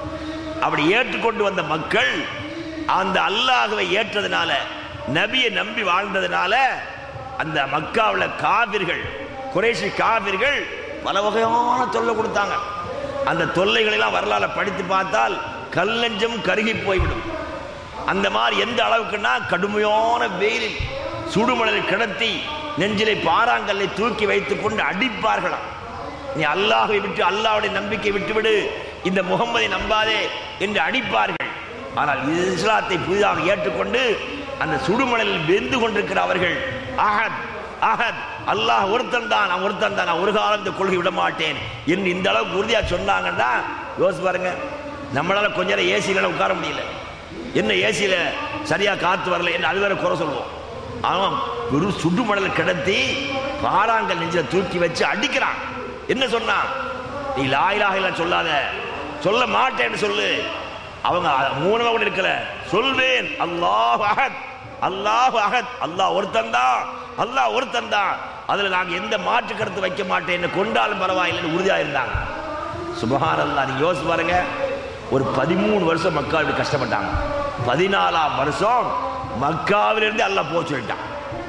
அப்படி ஏற்றுக்கொண்டு வந்த மக்கள் அந்த அல்லாஹ்வை ஏற்றதுனால நபியை நம்பி வாழ்ந்ததுனால அந்த மக்காவில் காவிர்கள் குறைஷி காவிர்கள் பல வகையான தொல்லை கொடுத்தாங்க அந்த தொல்லைகளெல்லாம் வரலாறு படித்து பார்த்தால் கல்லஞ்சம் கருகி போய்விடும் அந்த மாதிரி எந்த அளவுக்குன்னா கடுமையான வெயிலில் சுடுமணலில் கிடத்தி நெஞ்சிலை பாறாங்கல்லை தூக்கி வைத்துக் கொண்டு அடிப்பார்களாம் நீ அல்லாஹை விட்டு அல்லாஹ்வுடைய நம்பிக்கை விட்டுவிடு இந்த முகம்மதை நம்பாதே என்று அடிப்பார்கள் ஆனால் இஸ்லாத்தை புதிதாக ஏற்றுக்கொண்டு அந்த சுடுமணலில் வெந்து கொண்டிருக்கிற அவர்கள் அஹத் அஹத் அல்லாஹ் ஒருத்தன் தான் நான் ஒருத்தன் தான் நான் ஒரு காலம் இந்த கொள்கை விட மாட்டேன் என்று இந்த அளவுக்கு உறுதியா சொன்னாங்கன்னா யோசிச்சு பாருங்க நம்மளால கொஞ்ச நேரம் ஏசியில உட்கார முடியல என்ன ஏசியில சரியா காத்து வரல என்று அது வேற குறை சொல்லுவோம் அவன் வெறும் சுடுமணலை கிடத்தி பாறாங்கல் நெஞ்சில தூக்கி வச்சு அடிக்கிறான் என்ன சொன்னான் நீ லாயிலாக இல்ல சொல்லாத சொல்ல மாட்டேன்னு சொல்லு அவங்க மூணு கூட இருக்கல சொல்வேன் அல்லாஹ் அஹத் அல்லாஹ் அஹத் அல்லாஹ் ஒருத்தன் தான் அல்லாஹ் ஒருத்தன் தான் அதுல நாங்க எந்த மாற்று கருத்து வைக்க மாட்டேன்னு கொண்டாலும் பரவாயில்லைன்னு உறுதியா இருந்தாங்க சுபஹான் அல்லா நீங்க யோசிச்சு பாருங்க ஒரு பதிமூணு வருஷம் மக்கள் இப்படி கஷ்டப்பட்டாங்க பதினாலாம் வருஷம் மக்காவிலிருந்து அல்லாஹ் போக சொல்லிட்டான்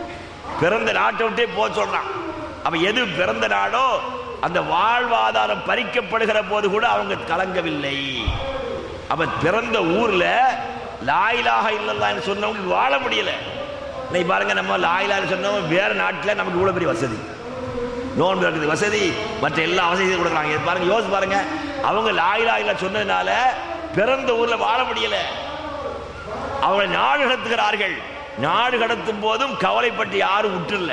பிறந்த நாட்டை விட்டே போக சொல்றான் அப்ப எது பிறந்த நாடோ அந்த வாழ்வாதாரம் பறிக்கப்படுகிற போது கூட அவங்க கலங்கவில்லை அப்ப பிறந்த ஊர்ல லாயிலாக இல்லல்லான்னு சொன்னவங்க வாழ முடியல இன்னைக்கு பாருங்க நம்ம லாயிலான்னு சொன்னவங்க வேற நாட்டில் நமக்கு இவ்வளவு பெரிய வசதி நோன்பு இருக்குது வசதி மற்ற எல்லா வசதியும் கொடுக்குறாங்க இது பாருங்க யோசிச்சு பாருங்க அவங்க லாயிலா இல்ல சொன்னதுனால பிறந்த ஊர்ல வாழ முடியல அவங்களை நாடு கடத்துகிறார்கள் நாடு கடத்தும் போதும் கவலைப்பட்டு யாரும் விட்டுல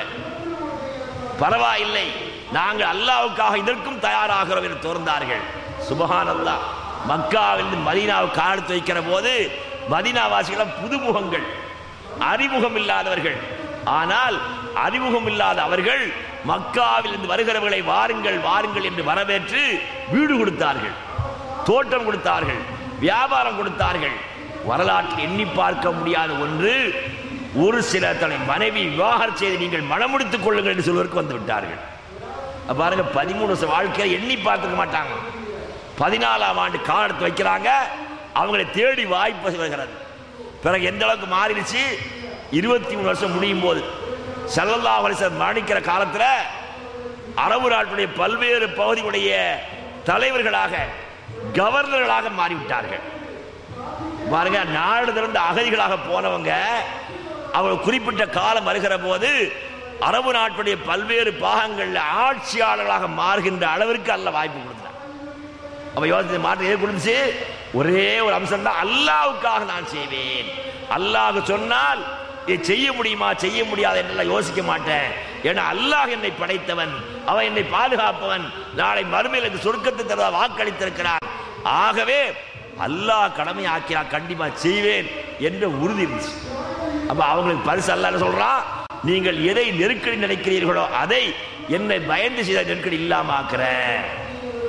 பரவாயில்லை நாங்கள் அல்லாவுக்காக இதற்கும் தயாராகிறோம் என்று திறந்தார்கள் சுபஹான் அல்லாஹ் மக்காவிலிருந்து மதீனாவுக்கு காலத்து வைக்கிற போது மதீனாவாசிகள் புதுமுகங்கள் அறிமுகம் இல்லாதவர்கள் ஆனால் அறிமுகம் இல்லாத அவர்கள் மக்காவில் இருந்து வருகிறவர்களை வாருங்கள் வாருங்கள் என்று வரவேற்று வீடு கொடுத்தார்கள் தோட்டம் கொடுத்தார்கள் வியாபாரம் கொடுத்தார்கள் வரலாற்றில் எண்ணி பார்க்க முடியாத ஒன்று ஒரு சிலர் தன்னை மனைவி விவாகரம் செய்து நீங்கள் மனமுடித்துக் கொள்ளுங்கள் என்று சொல்வதற்கு வந்து விட்டார்கள் அப்ப பாருங்க பதிமூணு வருஷம் வாழ்க்கையை எண்ணி பார்த்துக்க மாட்டாங்க பதினாலாம் ஆண்டு காலத்து வைக்கிறாங்க அவங்களை தேடி வாய்ப்பு வருகிறது பிறகு எந்த அளவுக்கு மாறிடுச்சு இருபத்தி மூணு வருஷம் முடியும் போது சல்லல்லா அலிசர் மரணிக்கிற காலத்துல அரபு நாட்டுடைய பல்வேறு பகுதிகளுடைய தலைவர்களாக கவர்னர்களாக மாறிவிட்டார்கள் பாருங்க நாடு திறந்த அகதிகளாக போனவங்க அவங்க குறிப்பிட்ட காலம் வருகிற போது அரபு நாட்டுடைய பல்வேறு பாகங்களில் ஆட்சியாளர்களாக மாறுகின்ற அளவிற்கு அல்ல வாய்ப்பு கொடுத்தார் அப்ப யோசித்து மாற்றம் எது கொடுத்துச்சு ஒரே ஒரு அம்சம் தான் அல்லாவுக்காக நான் செய்வேன் அல்லாஹ் சொன்னால் இதை செய்ய முடியுமா செய்ய முடியாது என்றெல்லாம் யோசிக்க மாட்டேன் ஏன்னா அல்லாஹ் என்னை படைத்தவன் அவன் என்னை பாதுகாப்பவன் நாளை மறுமையில் எனக்கு சொர்க்கத்தை தர வாக்களித்திருக்கிறான் ஆகவே அல்லாஹ் கடமை ஆக்கியா கண்டிப்பா செய்வேன் என்ற உறுதி இருந்துச்சு அப்ப அவங்களுக்கு பரிசு அல்லாஹ் சொல்றான் நீங்கள் எதை நெருக்கடி நினைக்கிறீர்களோ அதை என்னை பயந்து செய்த நெருக்கடி இல்லாம ஆக்குறேன்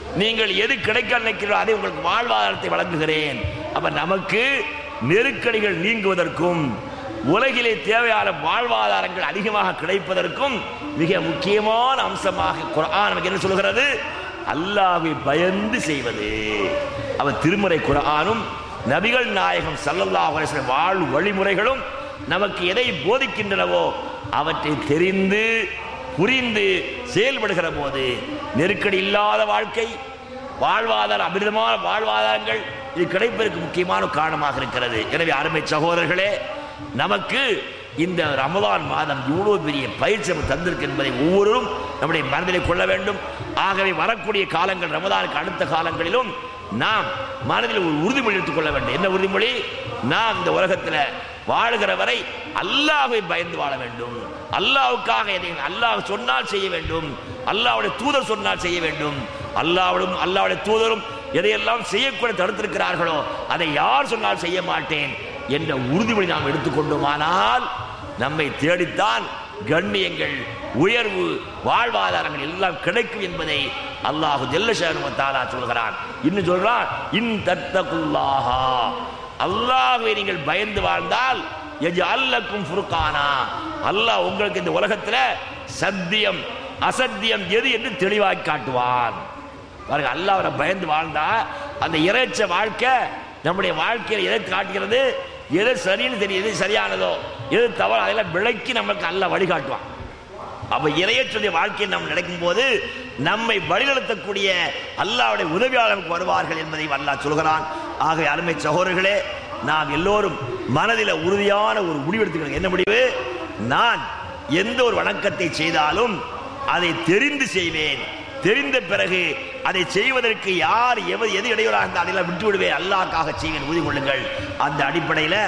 நீங்கள் எது கிடைக்க நினைக்கிறோ அதை உங்களுக்கு வாழ்வாதாரத்தை வழங்குகிறேன் அப்ப நமக்கு நெருக்கடிகள் நீங்குவதற்கும் உலகிலே தேவையான வாழ்வாதாரங்கள் அதிகமாக கிடைப்பதற்கும் மிக முக்கியமான அம்சமாக குர்ஆன் நமக்கு என்ன சொல்கிறது அல்லாஹ்வை பயந்து செய்வது அவன் திருமுறை குர்ஆனும் நபிகள் நாயகம் ஸல்லல்லாஹு அலைஹி வஸல்லம் வாழ் வழிமுறைகளும் நமக்கு எதை போதிக்கின்றனவோ அவற்றை தெரிந்து புரிந்து செயல்படுகிற போது நெருக்கடி இல்லாத வாழ்க்கை வாழ்வாதார அமிர்தமான வாழ்வாதாரங்கள் இது கிடைப்பதற்கு முக்கியமான காரணமாக இருக்கிறது எனவே அருமை சகோதரர்களே நமக்கு இந்த ரமதான் மாதம் இவ்வளவு பெரிய பயிற்சி நமக்கு தந்திருக்கு என்பதை ஒவ்வொருவரும் நம்முடைய மனதிலே கொள்ள வேண்டும் ஆகவே வரக்கூடிய காலங்கள் ரமதானுக்கு அடுத்த காலங்களிலும் நாம் மனதில் ஒரு உறுதிமொழி எடுத்துக் கொள்ள வேண்டும் என்ன உறுதிமொழி நாம் இந்த உலகத்தில் வாழுகிற வரை அல்லாஹ்வை பயந்து வாழ வேண்டும் அல்லாஹ்வுக்காக எதை அல்லாஹ் சொன்னால் செய்ய வேண்டும் அல்லாஹ்வுடைய தூதர் சொன்னால் செய்ய வேண்டும் அல்லாஹ்வும் அல்லாஹ்வுடைய தூதரும் எதையெல்லாம் செய்யக்கூட தடுத்திருக்கிறார்களோ அதை யார் சொன்னால் செய்ய மாட்டேன் என்ற உறுதிமொழி நாம் எடுத்துக்கொண்டோமானால் நம்மை தேடித்தான் கண்ணியங்கள் உயர்வு வாழ்வாதாரங்கள் எல்லாம் கிடைக்கும் என்பதை அல்லாஹு ஜெல்லஷானு தாலா சொல்கிறான் இன்னும் சொல்றான் இன் தத்தகுல்லாஹா அல்லாஹ்வை நீங்கள் பயந்து வாழ்ந்தால் எஜ் அல்லக்கும் ஃபுர்கானா அல்லாஹ் உங்களுக்கு இந்த உலகத்துல சத்தியம் அசத்தியம் எது என்று தெளிவாய் காட்டுவான் பாருங்க அல்லாஹ்வை பயந்து வாழ்ந்தா அந்த இறைச்ச வாழ்க்கை நம்முடைய வாழ்க்கையில் எதை காட்டுகிறது எது சரின்னு தெரியுது எது சரியானதோ எது தவறு அதெல்லாம் விளக்கி நமக்கு அல்லாஹ் வழிகாட்டுவான் அப்ப இறையற்றுடைய வாழ்க்கையை நாம் நடக்கும் போது நம்மை வழிநடத்தக்கூடிய அல்லாவுடைய உதவியாளருக்கு வருவார்கள் என்பதை அல்லாஹ் சொல்கிறான் ஆகவே அருமை சகோதரர்களே நாம் எல்லோரும் மனதில் உறுதியான ஒரு முடிவு எடுத்துக்கணும் என்ன முடிவு நான் எந்த ஒரு வணக்கத்தை செய்தாலும் அதை தெரிந்து செய்வேன் தெரிந்த பிறகு அதை செய்வதற்கு யார் எவது எது இடையூறாக இருந்தால் அதையெல்லாம் விட்டு விடுவேன் அல்லாஹ்க்காக செய்வேன் உறுதி கொள்ளுங்கள் அந்த அடிப்படையில்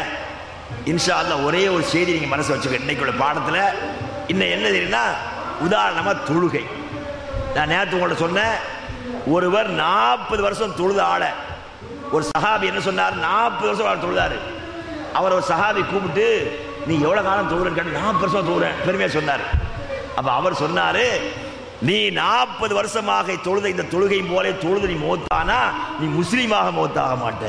இன்ஷா அல்லாஹ் ஒரே ஒரு செய்தி நீங்க மனசு வச்சுக்க இன்னைக்குள்ள பாடத்துல இன்னும் என்ன தெரியும்னா உதாரணமா தொழுகை நான் நேற்று உங்கள்ட்ட சொன்னேன் ஒருவர் நாற்பது வருஷம் தொழுத ஆள ஒரு சஹாபி என்ன சொன்னார் நாற்பது வருஷம் அவர் தொழுதாரு அவர் ஒரு சஹாபி கூப்பிட்டு நீ எவ்வளவு காலம் தொழுறேன்னு கேட்டு நாற்பது வருஷம் தொழுறேன் பெருமையா சொன்னார் அப்ப அவர் சொன்னாரு நீ நாற்பது வருஷமாக தொழுத இந்த தொழுகை போல தொழுது நீ மோத்தானா நீ முஸ்லீமாக மோத்தாக மாட்ட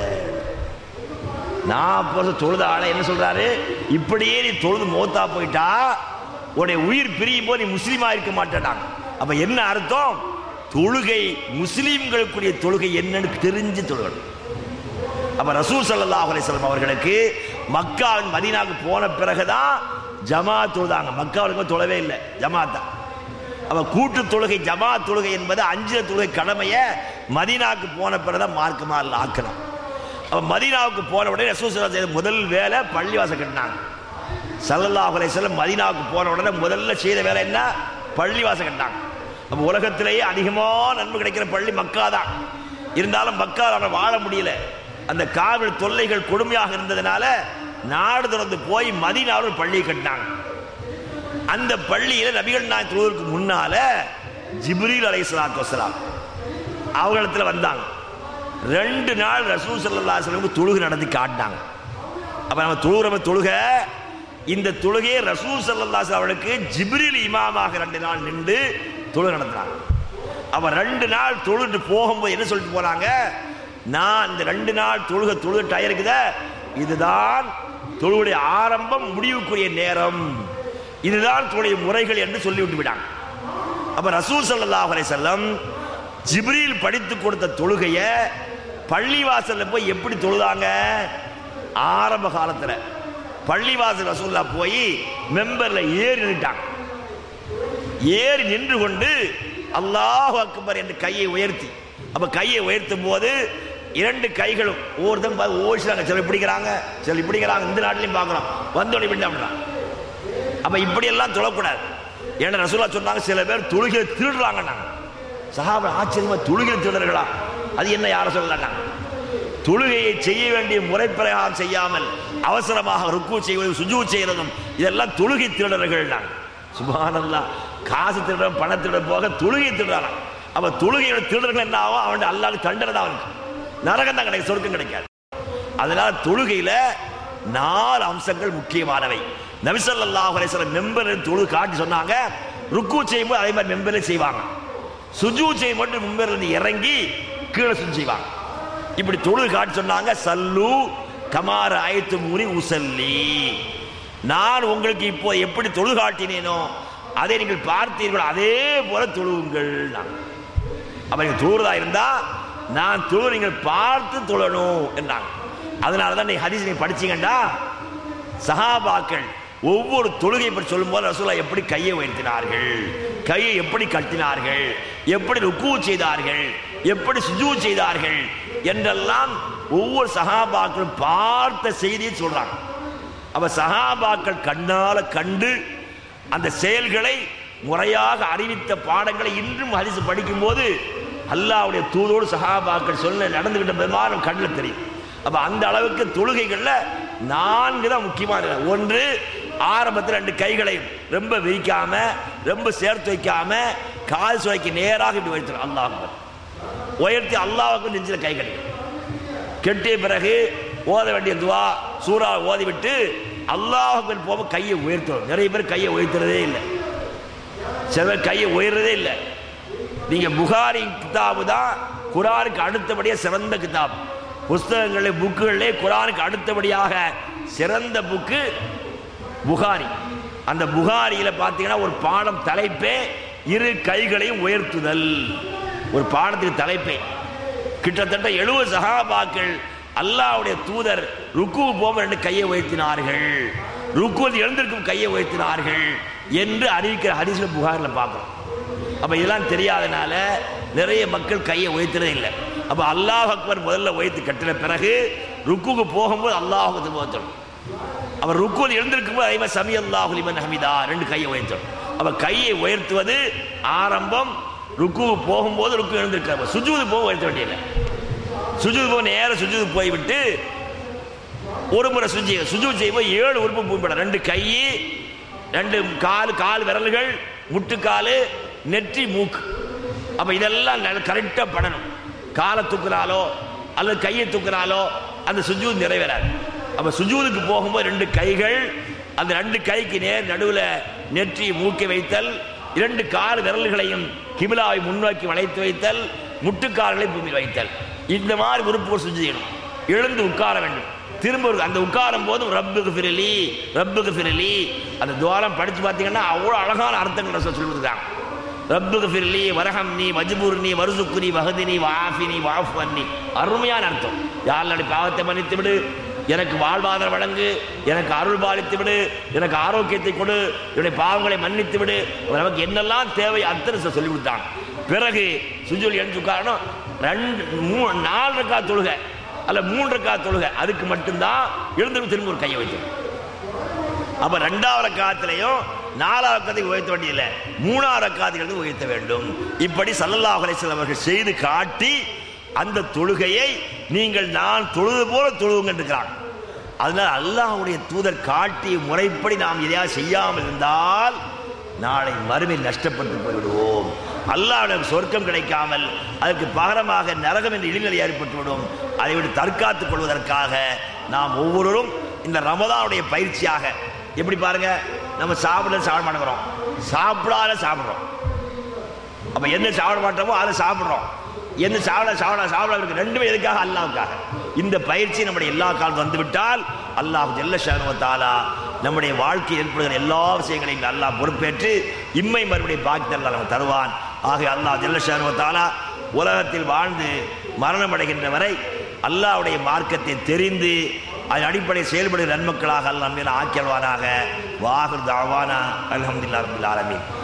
நாற்பது வருஷம் தொழுத ஆளை என்ன சொல்றாரு இப்படியே நீ தொழுது மோத்தா போயிட்டா உன்னுடைய உயிர் பிரியும் போது நீ முஸ்லீமா இருக்க மாட்டேனாங்க அப்ப என்ன அர்த்தம் தொழுகை முஸ்லீம்களுக்குரிய தொழுகை என்னன்னு தெரிஞ்சு தொழுகணும் அப்ப ரசூல் ஸல்லல்லாஹு அலைஹி வஸல்லம் அவர்களுக்கு மக்காவின் மதீனாவுக்கு போன பிறகுதான் ஜமாத் தொழுதாங்க மக்காவுக்கு தொழவே இல்லை ஜமாத் தான் அப்ப கூட்டு தொழுகை ஜமாத் தொழுகை என்பது அஞ்சு தொழுகை கடமையை மதீனாவுக்கு போன பிறகுதான் மார்க்கமா ஆக்கணும் அப்ப மதீனாவுக்கு போன உடனே ரசூல் ஸல்லல்லாஹு அலைஹி வஸல்லம் முதல் வேலை பள்ளிவாசல் கட்டினாங்க ஸல்லல்லாஹு அலைஹி வஸல்லம் மதீனாவுக்கு போன உடனே முதல்ல செய்த வேலை என்ன பள்ளிவாசல் கட்டினாங்க அப்ப உலகத்திலேயே அதிகமான நன்மை கிடைக்கிற பள்ளி மக்கா தான் இருந்தாலும் மக்கா அவன் வாழ முடியல அந்த காவல் தொல்லைகள் கொடுமையாக இருந்ததுனால நாடு திறந்து போய் மதீனாவில் ஒரு பள்ளியை கட்டினாங்க அந்த பள்ளியில நபிகள் நாயகம் தொழுவதற்கு முன்னால ஜிப்ரீல் அலைஹிஸ்ஸலாத்து வஸலாம் அவங்களிடத்துல வந்தாங்க ரெண்டு நாள் ரசூல் ஸல்லல்லாஹு அலைஹி வஸல்லம் தொழுகை நடத்தி காட்டினாங்க அப்ப நம்ம தொழுகிறவ தொழுக இந்த தொழுகையை ரசூல் ஸல்லல்லாஹு அலைஹி வஸல்லம் அவர்களுக்கு ஜிப்ரீல் இமாமாக ரெண்டு நாள் நின்று தொழுகை நடத்தினாங்க அவ ரெண்டு நாள் தொழுட்டு போகும்போது என்ன சொல்லிட்டு போறாங்க நான் இந்த ரெண்டு நாள் தொழுக தொழுக டயருக்குத இதுதான் தொழுவுடைய ஆரம்பம் முடிவுக்குரிய நேரம் இதுதான் தொழுடைய முறைகள் என்று சொல்லிவிட்டு விட்டாங்க அப்ப ரசூல் ஸல்லல்லாஹு அலைஹி வஸல்லம் ஜிப்ரீல் படித்து கொடுத்த தொழுகையை பள்ளிவாசல்ல போய் எப்படி தொழுதாங்க ஆரம்ப காலத்துல பள்ளிவாசல் ரசூல்லா போய் மெம்பர்ல ஏறி நின்னுட்டாங்க ஏறி நின்று கொண்டு அல்லாஹ் அக்பர் என்று கையை உயர்த்தி அப்ப கையை உயர்த்தும் போது இரண்டு கைகளும் ஒவ்வொருத்தரும் பார்த்து ஓடிச்சாங்க சில பிடிக்கிறாங்க சில பிடிக்கிறாங்க இந்த நாட்டிலையும் பார்க்குறோம் வந்தோடனே விட்டான் அப்ப இப்படி எல்லாம் தொழக்கூடாது ஏன்னா ரசூலா சொன்னாங்க சில பேர் தொழுகை திருடுறாங்கன்னாங்க சஹாபா ஆச்சரியமா தொழுகை திருடர்களா அது என்ன யார சொல்லலாம்னாங்க தொழுகையை செய்ய வேண்டிய முறைப்பிரகாரம் செய்யாமல் அவசரமாக ருக்கு செய்வதும் சுஜூ செய்யறதும் இதெல்லாம் தொழுகை திருடர்கள் சுபானல்லா காசு திருடன் பண திருடன் போக தொழுகை திருடலாம் அப்ப தொழுகையோட திருடர்கள் என்ன ஆகும் அவன் அல்லாது தண்டனை தான் அவனுக்கு நரகம் தான் கிடைக்கும் சொர்க்கம் கிடைக்காது அதனால தொழுகையில நாலு அம்சங்கள் முக்கியமானவை நபிசல்லாஹ் அலைஹிஸ்ஸலாம் மெம்பர் தொழு காட்டி சொன்னாங்க ருக்கு செய்யும்போது அதே மாதிரி மெம்பரே செய்வாங்க சுஜூ செய்ய மட்டும் முன்பிருந்து இறங்கி கீழே சுஜி செய்வாங்க இப்படி தொழுது காட்டி சொன்னாங்க சல்லு கமார ஆயத்து முறி உசல்லி நான் உங்களுக்கு இப்போ எப்படி தொழுது காட்டினேனோ அதை நீங்கள் பார்த்தீர்களோ அதே போல தொழுவுங்கள் அப்ப நீங்க தொழுறதா இருந்தா நான் தொழு நீங்கள் பார்த்து தொழணும் என்றாங்க அதனால தான் நீ ஹதீஸ் நீ படிச்சீங்கடா சஹாபாக்கள் ஒவ்வொரு தொழுகை பற்றி சொல்லும்போது ரசூலா எப்படி கையை உயர்த்தினார்கள் கையை எப்படி கட்டினார்கள் எப்படி ருக்கு செய்தார்கள் எப்படி சுஜூ செய்தார்கள் என்றெல்லாம் ஒவ்வொரு சஹாபாக்களும் பார்த்த செய்தியை சொல்றாங்க அவ சஹாபாக்கள் கண்ணால கண்டு அந்த செயல்களை முறையாக அறிவித்த பாடங்களை இன்றும் ஹரிசு படிக்கும்போது அல்லாவுடைய தூதோடு சஹாபாக்கள் சொல்ல நடந்துகிட்ட பெருமாறும் கண்ணில் தெரியும் அப்ப அந்த அளவுக்கு தொழுகைகள்ல நான்கு தான் முக்கியமான ஒன்று ஆரம்பத்தில் ரெண்டு கைகளை ரொம்ப விரிக்காம ரொம்ப சேர்த்து வைக்காம கால் சுவைக்கு நேராக இப்படி வைத்து அல்லாஹ் உயர்த்தி அல்லாஹ்வுக்கு நெஞ்சில் கை கட்டி கெட்டிய பிறகு ஓத வேண்டிய துவா சூறா ஓதிவிட்டு அல்லாஹுக்கு போக கையை உயர்த்தணும் நிறைய பேர் கையை உயர்த்துறதே இல்லை சில பேர் கையை உயர்றதே இல்லை நீங்க புகாரி கிதாபு தான் குரானுக்கு அடுத்தபடியாக சிறந்த கிதாப் புஸ்தகங்களே புக்குகளே குரானுக்கு அடுத்தபடியாக சிறந்த புக்கு புகாரி அந்த புகாரியில பார்த்தீங்கன்னா ஒரு பாடம் தலைப்பே இரு கைகளையும் உயர்த்துதல் ஒரு பாடத்துக்கு தலைப்பே கிட்டத்தட்ட எழுபது சகாபாக்கள் அல்லாஹ்வுடைய தூதர் ருக்கு போக ரெண்டு கையை உயர்த்தினார்கள் ருக்குவில் எழுந்திருக்கும் கையை உயர்த்தினார்கள் என்று அறிவிக்கிற ஹரிசில புகாரில் பார்க்கிறோம் அப்ப இதெல்லாம் தெரியாதனால நிறைய மக்கள் கையை உயர்த்துறதே இல்லை அப்ப அல்லாஹ் அக்பர் முதல்ல உயர்த்தி கட்டின பிறகு ருக்குக்கு போகும்போது அல்லாஹ் உயர்த்தணும் அவர் ருக்குவில் எழுந்திருக்கும் போது ஐவ சமி அல்லாஹு லிமன் ஹமிதா ரெண்டு கையை உயர்த்தணும் அப்ப கையை உயர்த்துவது ஆரம்பம் ருக்கு போகும்போது ருக்கு எழுந்திருக்காரு சுஜூது போக உயர்த்த வேண்டியதில்லை சுஜூது போக நேர சுஜூது போய்விட்டு ஒரு முறை சுஜி சுஜூ செய்வோம் ஏழு உறுப்பு பூமிப்பட ரெண்டு கை ரெண்டு கால் கால் விரல்கள் முட்டுக்கால் நெற்றி மூக்கு அப்ப இதெல்லாம் கரெக்டாக படணும் காலை தூக்குறாலோ அல்லது கையை தூக்குறாலோ அந்த சுஜூத் நிறைவேறாது அப்ப சுஜூதுக்கு போகும்போது ரெண்டு கைகள் அந்த ரெண்டு கைக்கு நேர் நடுவில் நெற்றி மூக்கை வைத்தல் இரண்டு கால் விரல்களையும் கிபிலாவை முன்னோக்கி வளைத்து வைத்தல் முட்டுக்கால்களை பூமியில் வைத்தல் இந்த மாதிரி உறுப்புகள் சுஜி செய்யணும் எழுந்து உட்கார வேண்டும் திரும்ப ஒரு- அந்த உட்காரும் போதும் ரப்புக்கு ஃபிரலி ரப்புக்கு ஃபிரலி அந்த துவாரம் படிச்சு பார்த்தீங்கன்னா அவ்வளோ அழகான அர்த்தங்கள் ரசூல் சொல்லியிருக்காங்க ரப்புக்கு ஃபிரலி வரஹம் நீ மஜ்பூர் நீ வருசுக்குனி வகதினி வாஃபினி வாஃபன்னி அருமையான அர்த்தம் யாருடைய பாவத்தை மன்னித்து விடு எனக்கு வாழ்வாதாரம் வழங்கு எனக்கு அருள் பாலித்து விடு எனக்கு ஆரோக்கியத்தை கொடு என்னுடைய பாவங்களை மன்னித்து விடு நமக்கு என்னெல்லாம் தேவை அத்தனை சொல்லி கொடுத்தாங்க பிறகு சுஜூல் எழுந்து உட்காரணும் ரெண்டு மூ நாலு ரக்கா தொழுகை அல்ல மூன்று ரக்கா தொழுகை அதுக்கு மட்டும்தான் எழுந்து திரும்ப ஒரு கையை வைத்தோம் அப்ப ரெண்டாவது ரக்காத்திலையும் நாலாவது ரக்காத்தை உயர்த்த வேண்டியதில்லை மூணாவது ரக்காத்துக்கு உயர்த்த வேண்டும் இப்படி சல்லல்லாஹு அலைஹி வஸல்லம் அவர்கள் செய்து காட்டி அந்த தொழுகையை நீங்கள் நான் தொழுது போல தொழுவுங்க இருக்கிறாங்க அதனால் அல்லாஹ்வுடைய தூதர் காட்டிய முறைப்படி நாம் எதையாவது செய்யாமல் இருந்தால் நாளை மறுமை நஷ்டப்பட்டு போய்விடுவோம் அல்லாஹ்விடம் சொர்க்கம் கிடைக்காமல் அதற்கு பகரமாக நரகம் என்ற இழிநிலை ஏற்பட்டுவிடும் அதை விட்டு தற்காத்துக் கொள்வதற்காக நாம் ஒவ்வொருவரும் இந்த ரமதானுடைய பயிற்சியாக எப்படி பாருங்க நம்ம சாப்பிட சாப்பிட மாட்டேங்கிறோம் சாப்பிடாத சாப்பிட்றோம் அப்ப என்ன சாப்பிட மாட்டோமோ அதை சாப்பிட்றோம் என்ன சாப்பிட சாப்பிட சாப்பிட இருக்கு ரெண்டுமே எதுக்காக அல்லாவுக்காக இந்த பயிற்சி நம்முடைய எல்லா காலம் வந்துவிட்டால் அல்லாஹ் ஜெல்ல ஷானுவத்தாலா நம்முடைய வாழ்க்கை ஏற்படுகிற எல்லா விஷயங்களையும் அல்லாஹ் பொறுப்பேற்று இம்மை மறுபடியும் பாக்கி அல்லாஹ் நமக்கு தருவான் ஆக அல்லாஹ் ஜெல்ல ஷானுவத்தாலா உலகத்தில் வாழ்ந்து மரணம் அடைகின்ற வரை அல்லாஹ்வுடைய மார்க்கத்தை தெரிந்து அதன் அடிப்படையில் செயல்படுகிற நன்மக்களாக அல்லாஹ் மேல ஆக்கியல்வானாக வாகர் தாவானா அல்ஹம்துலில்லாஹ் ரபில் ஆலமீன்